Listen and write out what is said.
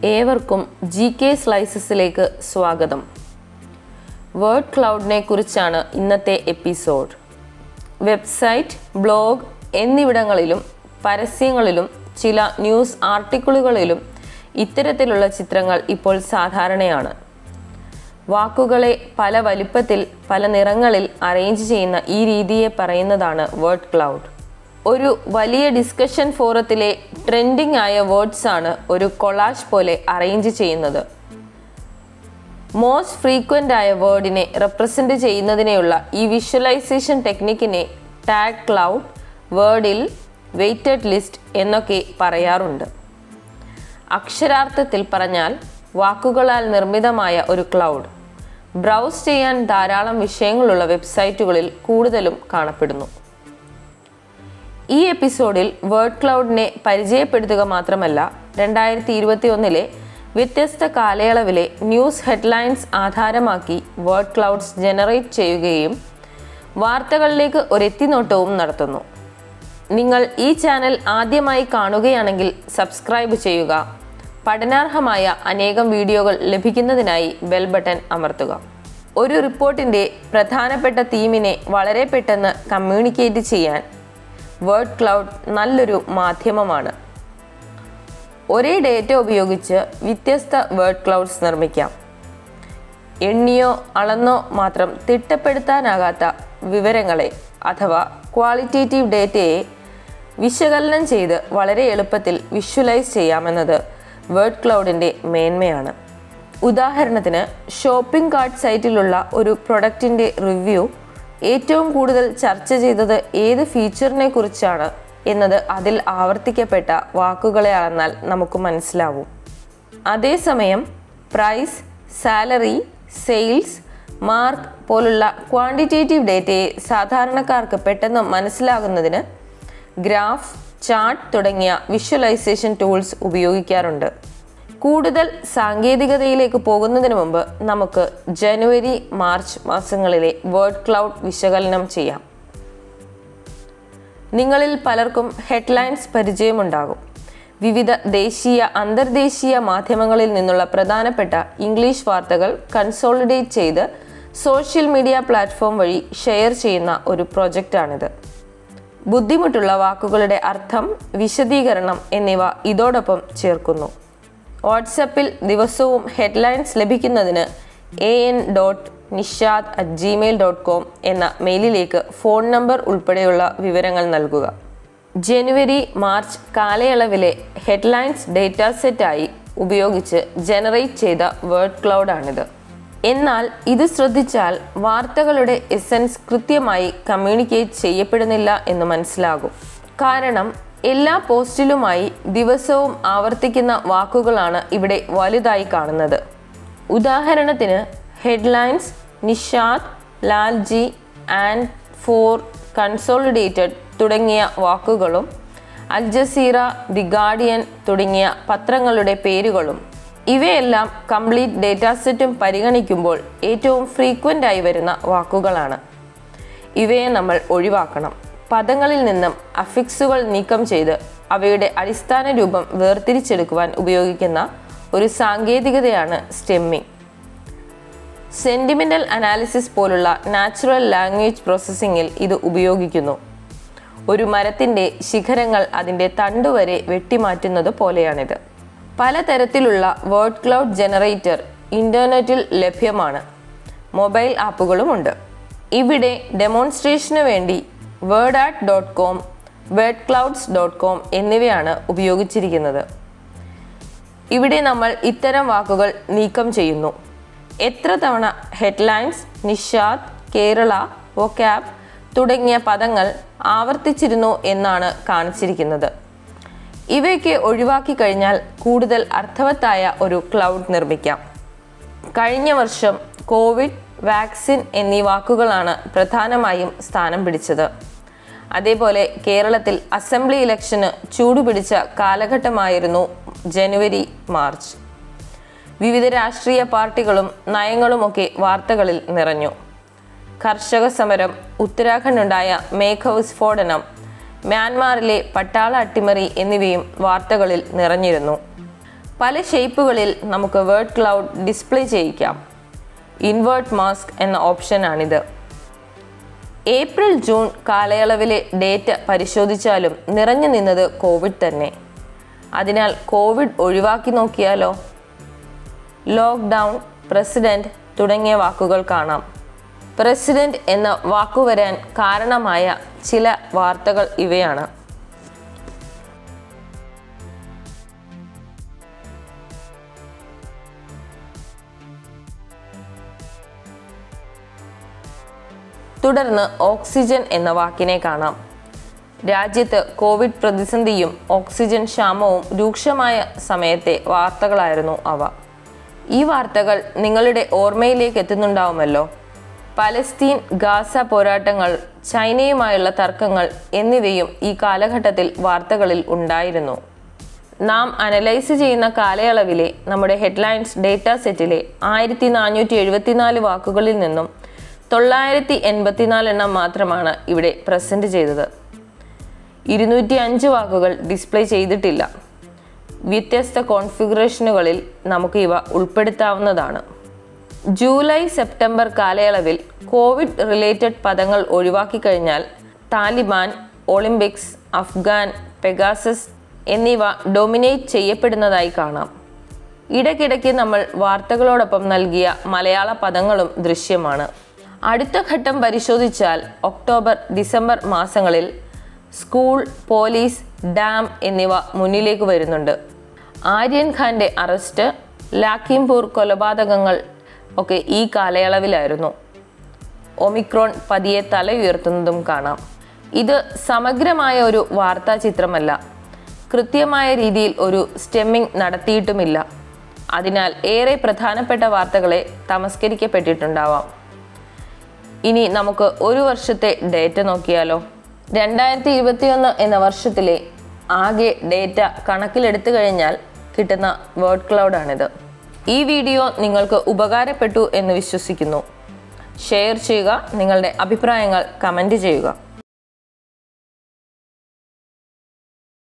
ഏവർക്കും G K സ്ലൈസസിലേക്ക് സ്വാഗതം word ക്ലൗഡിനെ കുറിച്ചാണ് ഇന്നത്തെ എപ്പിസോഡ് വെബ്സൈറ്റ് ബ്ലോഗ് എന്നിവിടങ്ങളിലും പരസ്യങ്ങളിലും ചില ന്യൂസ് ആർട്ടിക്കിളുകളിലും ഇത്തരത്തിലുള്ള ചിത്രങ്ങൾ ഇപ്പോൾ സാധാരണയാണ് വാക്കുകളെ പല വലിപ്പത്തിൽ പല നിറങ്ങളിൽ അറേഞ്ച് ചെയ്യുന്ന ഈ രീതിയെ പറയുന്നതാണ് വേർഡ് ക്ലൗഡ് ഒരു വലിയ ഡിസ്കഷൻ ഫോറത്തിലെ ട്രെൻഡിങ് ആയ വേർഡ്സ് ആണ് ഒരു കൊളാഷ് പോലെ അറേഞ്ച് ചെയ്യുന്നത് മോസ്റ്റ് ഫ്രീക്വൻ്റ് ആയ വേർഡിനെ റെപ്രസെൻ്റ് ചെയ്യുന്നതിനെയുള്ള ഈ വിഷ്വലൈസേഷൻ ടെക്നിക്കിനെ ടാഗ് ക്ലൗഡ് വേർഡിൽ വെയ്റ്റഡ് ലിസ്റ്റ് എന്നൊക്കെ പറയാറുണ്ട് അക്ഷരാർത്ഥത്തിൽ പറഞ്ഞാൽ വാക്കുകളാൽ നിർമ്മിതമായ ഒരു ക്ലൗഡ് ബ്രൗസ് ചെയ്യാൻ ധാരാളം വിഷയങ്ങളുള്ള വെബ്സൈറ്റുകളിൽ കൂടുതലും കാണപ്പെടുന്നു ഈ എപ്പിസോഡിൽ വേർഡ് ക്ലൗഡിനെ പരിചയപ്പെടുത്തുക മാത്രമല്ല രണ്ടായിരത്തി ഇരുപത്തി ഒന്നിലെ വ്യത്യസ്ത കാലയളവിലെ ന്യൂസ് ഹെഡ്ലൈൻസ് ആധാരമാക്കി വേർഡ് ക്ലൗഡ്സ് ജനറേറ്റ് ചെയ്യുകയും വാർത്തകളിലേക്ക് ഒരു എത്തിനോട്ടവും നടത്തുന്നു നിങ്ങൾ ഈ ചാനൽ ആദ്യമായി കാണുകയാണെങ്കിൽ സബ്സ്ക്രൈബ് ചെയ്യുക പഠനാർഹമായ അനേകം വീഡിയോകൾ ലഭിക്കുന്നതിനായി ബെൽ ബട്ടൺ അമർത്തുക ഒരു റിപ്പോർട്ടിൻ്റെ പ്രധാനപ്പെട്ട തീമിനെ വളരെ പെട്ടെന്ന് കമ്മ്യൂണിക്കേറ്റ് ചെയ്യാൻ വേർഡ് ക്ലൗഡ് നല്ലൊരു മാധ്യമമാണ് ഒരേ ഡേറ്റ ഉപയോഗിച്ച് വ്യത്യസ്ത വേർഡ് ക്ലൗഡ്സ് നിർമ്മിക്കാം എണ്ണിയോ അളന്നോ മാത്രം തിട്ടപ്പെടുത്താനാകാത്ത വിവരങ്ങളെ അഥവാ ക്വാളിറ്റേറ്റീവ് ഡേറ്റയെ വിശകലനം ചെയ്ത് വളരെ എളുപ്പത്തിൽ വിഷ്വലൈസ് ചെയ്യാമെന്നത് വേർഡ് ക്ലൗഡിൻ്റെ മേന്മയാണ് ഉദാഹരണത്തിന് ഷോപ്പിംഗ് കാർട്ട് സൈറ്റിലുള്ള ഒരു പ്രൊഡക്റ്റിൻ്റെ റിവ്യൂ ഏറ്റവും കൂടുതൽ ചർച്ച ചെയ്തത് ഏത് ഫീച്ചറിനെ കുറിച്ചാണ് എന്നത് അതിൽ ആവർത്തിക്കപ്പെട്ട വാക്കുകളെ അളന്നാൽ നമുക്ക് മനസ്സിലാവും അതേസമയം പ്രൈസ് സാലറി സെയിൽസ് മാർക്ക് പോലുള്ള ക്വാണ്ടിറ്റേറ്റീവ് ഡേറ്റയെ സാധാരണക്കാർക്ക് പെട്ടെന്ന് മനസ്സിലാകുന്നതിന് ഗ്രാഫ് ചാർട്ട് തുടങ്ങിയ വിഷ്വലൈസേഷൻ ടൂൾസ് ഉപയോഗിക്കാറുണ്ട് കൂടുതൽ സാങ്കേതികതയിലേക്ക് പോകുന്നതിന് മുമ്പ് നമുക്ക് ജനുവരി മാർച്ച് മാസങ്ങളിലെ വേർഡ് ക്ലൗഡ് വിശകലനം ചെയ്യാം നിങ്ങളിൽ പലർക്കും ഹെഡ്ലൈൻസ് പരിചയമുണ്ടാകും വിവിധ ദേശീയ അന്തർദേശീയ മാധ്യമങ്ങളിൽ നിന്നുള്ള പ്രധാനപ്പെട്ട ഇംഗ്ലീഷ് വാർത്തകൾ കൺസോളിഡേറ്റ് ചെയ്ത് സോഷ്യൽ മീഡിയ പ്ലാറ്റ്ഫോം വഴി ഷെയർ ചെയ്യുന്ന ഒരു പ്രൊജക്റ്റാണിത് ബുദ്ധിമുട്ടുള്ള വാക്കുകളുടെ അർത്ഥം വിശദീകരണം എന്നിവ ഇതോടൊപ്പം ചേർക്കുന്നു വാട്സപ്പിൽ ദിവസവും ഹെഡ്ലൈൻസ് ലഭിക്കുന്നതിന് A N dot Nishad at Gmail dot com എന്ന മെയിലിലേക്ക് ഫോൺ നമ്പർ ഉൾപ്പെടെയുള്ള വിവരങ്ങൾ നൽകുക ജനുവരി മാർച്ച് കാലയളവിലെ ഹെഡ്ലൈൻസ് ഡേറ്റ സെറ്റായി ഉപയോഗിച്ച് ജനറേറ്റ് ചെയ്ത വേർഡ് ക്ലൗഡാണിത് എന്നാൽ ഇത് ശ്രദ്ധിച്ചാൽ വാർത്തകളുടെ എസൻസ് കൃത്യമായി കമ്മ്യൂണിക്കേറ്റ് ചെയ്യപ്പെടുന്നില്ല എന്ന് മനസ്സിലാകും കാരണം എല്ലാ പോസ്റ്റിലുമായി ദിവസവും ആവർത്തിക്കുന്ന വാക്കുകളാണ് ഇവിടെ വലുതായി കാണുന്നത് ഉദാഹരണത്തിന് headlines Nishad Lalji and four consolidated തുടങ്ങിയ വാക്കുകളും അൽ ജസീറ ദി ഗാർഡിയൻ തുടങ്ങിയ പത്രങ്ങളുടെ പേരുകളും ഇവയെല്ലാം കംപ്ലീറ്റ് ഡേറ്റാ സെറ്റും പരിഗണിക്കുമ്പോൾ ഏറ്റവും ഫ്രീക്വൻ്റ് ആയി വരുന്ന വാക്കുകളാണ് ഇവയെ നമ്മൾ ഒഴിവാക്കണം പദങ്ങളിൽ നിന്നും അഫിക്സുകൾ നീക്കം ചെയ്ത് അവയുടെ അടിസ്ഥാന രൂപം വേർതിരിച്ചെടുക്കുവാൻ ഉപയോഗിക്കുന്ന ഒരു സാങ്കേതികതയാണ് സ്റ്റെമ്മിംഗ് സെൻറ്റിമെൻ്റൽ അനാലിസിസ് പോലുള്ള നാച്ചുറൽ ലാംഗ്വേജ് പ്രോസസ്സിങ്ങിൽ ഇത് ഉപയോഗിക്കുന്നു ഒരു മരത്തിൻ്റെ ശിഖരങ്ങൾ അതിൻ്റെ തണ്ടുവരെ വെട്ടിമാറ്റുന്നത് പോലെയാണിത് പലതരത്തിലുള്ള വേർഡ് ക്ലൗഡ് ജനറേറ്റർ ഇൻ്റർനെറ്റിൽ ലഭ്യമാണ് മൊബൈൽ ആപ്പുകളുമുണ്ട് ഇവിടെ ഡെമോൺസ്ട്രേഷന് വേണ്ടി word art dot com word clouds dot com എന്നിവയാണ് ഉപയോഗിച്ചിരിക്കുന്നത് ഇവിടെ നമ്മൾ ഇത്തരം വാക്കുകൾ നീക്കം ചെയ്യുന്നു എത്ര തവണ ഹെഡ്ലൈൻസ് നിഷാദ് കേരള വൊക്കാബ് തുടങ്ങിയ പദങ്ങൾ ആവർത്തിച്ചിരുന്നു എന്നാണ് കാണിച്ചിരിക്കുന്നത് ഇവയൊക്കെ ഒഴിവാക്കി കഴിഞ്ഞാൽ കൂടുതൽ അർത്ഥവത്തായ ഒരു ക്ലൗഡ് നിർമ്മിക്കാം കഴിഞ്ഞ വർഷം കോവിഡ് വാക്സിൻ എന്നീ വാക്കുകളാണ് പ്രധാനമായും സ്ഥാനം പിടിച്ചത് അതേപോലെ കേരളത്തിൽ അസംബ്ലി ഇലക്ഷന് ചൂടുപിടിച്ച കാലഘട്ടമായിരുന്നു ജനുവരി മാർച്ച് വിവിധ രാഷ്ട്രീയ പാർട്ടികളും നയങ്ങളുമൊക്കെ വാർത്തകളിൽ നിറഞ്ഞു കർഷക സമരം ഉത്തരാഖണ്ഡുണ്ടായ മേഘവിസ്ഫോടനം മ്യാൻമാറിലെ പട്ടാള അട്ടിമറി എന്നിവയും വാർത്തകളിൽ നിറഞ്ഞിരുന്നു പല ഷേപ്പുകളിൽ നമുക്ക് വേർഡ് ക്ലൗഡ് ഡിസ്പ്ലേ ചെയ്യിക്കാം ഇൻവേർട്ട് മാസ്ക് എന്ന ഓപ്ഷനാണിത് ഏപ്രിൽ ജൂൺ കാലയളവിലെ ഡേറ്റ പരിശോധിച്ചാലും നിറഞ്ഞു നിന്നത് കോവിഡ് തന്നെ അതിനാൽ കോവിഡ് ഒഴിവാക്കി നോക്കിയാലോ ലോക്ക്ഡൗൺ പ്രസിഡന്റ് തുടങ്ങിയ വാക്കുകൾ കാണാം പ്രസിഡന്റ് എന്ന വാക്കു വരാൻ കാരണമായ ചില വാർത്തകൾ ഇവയാണ് തുടർന്ന് ഓക്സിജൻ എന്ന വാക്കിനെ കാണാം രാജ്യത്ത് കോവിഡ് പ്രതിസന്ധിയും ഓക്സിജൻ ക്ഷാമവും രൂക്ഷമായ സമയത്തെ വാർത്തകളായിരുന്നു അവ ഈ വാർത്തകൾ നിങ്ങളുടെ ഓർമ്മയിലേക്ക് എത്തുന്നുണ്ടാവുമല്ലോ പലസ്തീൻ ഗാസ പോരാട്ടങ്ങൾ ചൈനയുമായുള്ള തർക്കങ്ങൾ എന്നിവയും ഈ കാലഘട്ടത്തിൽ വാർത്തകളിൽ ഉണ്ടായിരുന്നു നാം അനലൈസ് ചെയ്യുന്ന കാലയളവിലെ നമ്മുടെ ഹെഡ്ലൈൻസ് ഡേറ്റ സെറ്റിലെ ആയിരത്തി നാനൂറ്റി എഴുപത്തിനാല് വാക്കുകളിൽ നിന്നും തൊള്ളായിരത്തി എൺപത്തിനാല് എണ്ണം മാത്രമാണ് ഇവിടെ പ്രസന്റ് ചെയ്തത് ഇരുന്നൂറ്റി അഞ്ച് വാക്കുകൾ ഡിസ്പ്ലേ ചെയ്തിട്ടില്ല വ്യത്യസ്ത കോൺഫിഗറേഷനുകളിൽ നമുക്ക് ഇവ ഉൾപ്പെടുത്താവുന്നതാണ് ജൂലൈ സെപ്റ്റംബർ കാലയളവിൽ കോവിഡ് റിലേറ്റഡ് പദങ്ങൾ ഒഴിവാക്കി കഴിഞ്ഞാൽ താലിബാൻ ഒളിമ്പിക്സ് അഫ്ഗാൻ പെഗാസസ് എന്നിവ ഡൊമിനേറ്റ് ചെയ്യപ്പെടുന്നതായി കാണാം ഇടയ്ക്കിടയ്ക്ക് നമ്മൾ വാർത്തകളോടൊപ്പം നൽകിയ മലയാള പദങ്ങളും ദൃശ്യമാണ് അടുത്ത ഘട്ടം പരിശോധിച്ചാൽ ഒക്ടോബർ ഡിസംബർ മാസങ്ങളിൽ സ്കൂൾ പോലീസ് ഡാം എന്നിവ മുന്നിലേക്ക് വരുന്നുണ്ട് ആര്യൻ ഖാന്റെ അറസ്റ്റ് ലാഖിംപൂർ കൊലപാതകങ്ങൾ ഒക്കെ ഈ കാലയളവിലായിരുന്നു ഒമിക്രോൺ പതിയെ തല ഉയർത്തുന്നതും കാണാം ഇത് സമഗ്രമായ ഒരു വാർത്താ ചിത്രമല്ല കൃത്യമായ രീതിയിൽ ഒരു സ്റ്റെമ്മിംഗ് നടത്തിയിട്ടുമില്ല അതിനാൽ ഏറെ പ്രധാനപ്പെട്ട വാർത്തകളെ തമസ്കരിക്കപ്പെട്ടിട്ടുണ്ടാവാം ഇനി നമുക്ക് ഒരു വർഷത്തെ ഡേറ്റ നോക്കിയാലോ രണ്ടായിരത്തി ഇരുപത്തിയൊന്ന് എന്ന വർഷത്തിലെ ആകെ ഡേറ്റ കണക്കിലെടുത്തു കഴിഞ്ഞാൽ കിട്ടുന്ന വേർഡ് ക്ലൗഡാണിത് ഈ വീഡിയോ നിങ്ങൾക്ക് ഉപകാരപ്പെട്ടു എന്ന് വിശ്വസിക്കുന്നു ഷെയർ ചെയ്യുക നിങ്ങളുടെ അഭിപ്രായങ്ങൾ കമൻറ്റ് ചെയ്യുക